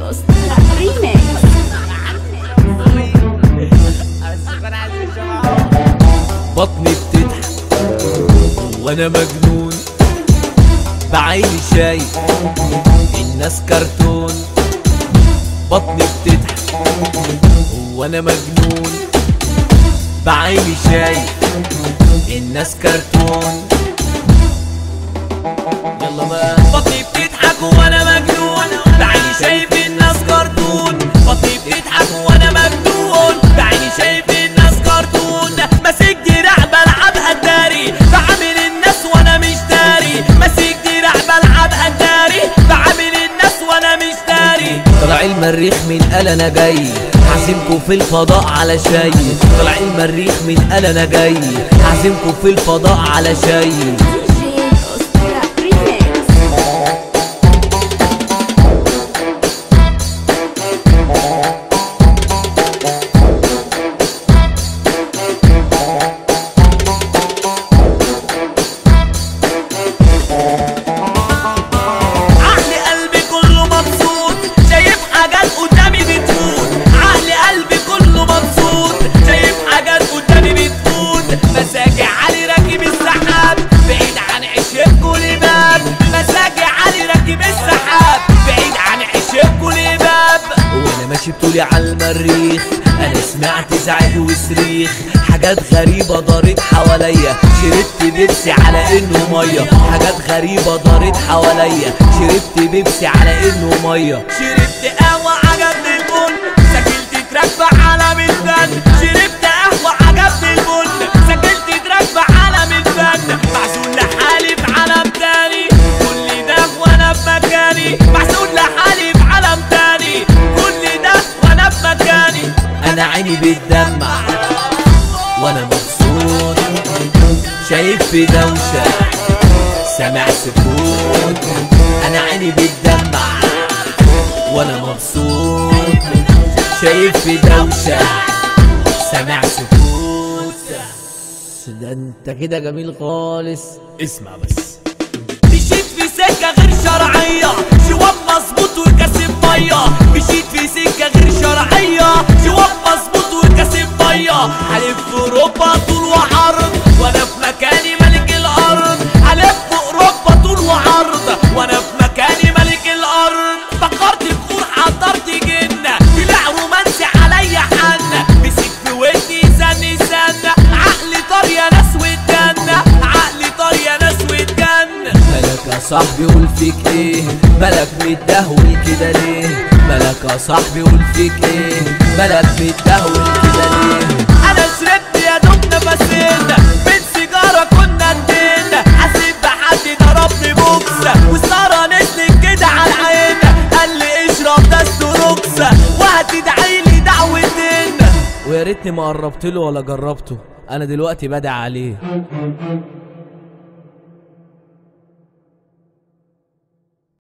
أسطورة ريميكس بطني بتضحك وانا مجنون بعيني شايف الناس كرتون بطني بتضحك وانا مجنون بعيني شايف الناس كرتون يلا بقى بطني بتضحك وانا مجنون بعيني شايف الناس كرتون بطني بتضحك وانا مجنون بعيني شايف الناس كرتون ماسك دراع بلعبها الداري بعامل الناس وانا مش داري ماسك دراع بلعبها الداري بعامل الناس وانا مش داري طلع المريخ من قال انا جاي هعزمكم في الفضاء على شاي طلع المريخ من قال انا جاي هعزمكم في الفضاء على شاي دي جي أسطورة ريميكس عقل قلبي كله مبسوط شايف حاجات قدامي بتفوت عقل قلبي كله مبسوط شايف حاجات قدامي بتفوت مزاجي عالي راكب السحاب بعيد عن عشق كل باب مزاجي عالي راكب السحاب بعيد عن عشق كل باب وانا ماشي بطولي على المريخ انا سمعت زعل وصريخ حاجات غريبة دارت حواليا شربت بيبسي على انه مية حاجات غريبة دارت حواليا شربت بيبسي على انه مية شربت قهوة عجبني البن سجلت تراك في عالم الفن شربت قهوة عجبني البن سجلت تراك في عالم الفن معزول لحالي في عالم تاني كل ده وانا في مكاني معزول لحالي في عالم تاني كل ده وانا في مكاني انا عيني بتدمع وانا مبسوط شايف في دوشة سامع سكوت انا عيني بتدمع وانا مبسوط شايف في دوشة سامع سكوت ده انت كده جميل خالص اسمع بس مشيت في سكة غير شرعية شواب مظبوط وكاسب مية مشيت في سكة غير شرعية شواب مظبوط وكاسب مية هلف في أوروبا طول وعرض وأنا في مكاني ملك الأرض هلف في أوروبا طول وعرض وأنا في مكاني ملك الأرض فكرت بخور حضرت جنة طلع رومانسي عليا حنة مسك في ودني سن سن عقلي طار يا ناس واتجنة عقلي طار يا ناس واتجنة مالك يا صاحبي قول فيك ايه مالك متدهول كده ليه مالك يا صاحبي قول فيك ايه مالك متدهول كده ليه انا شربت يا دوب نفسين من سيجاره كنا ادينا حسيت بحد ضربني بوكس والساره نزلت كده على العين قال لي اشرب ده السروكس وهتدعي لي دعوتين ويا ريتني ما قربت له ولا جربته انا دلوقتي بدع عليه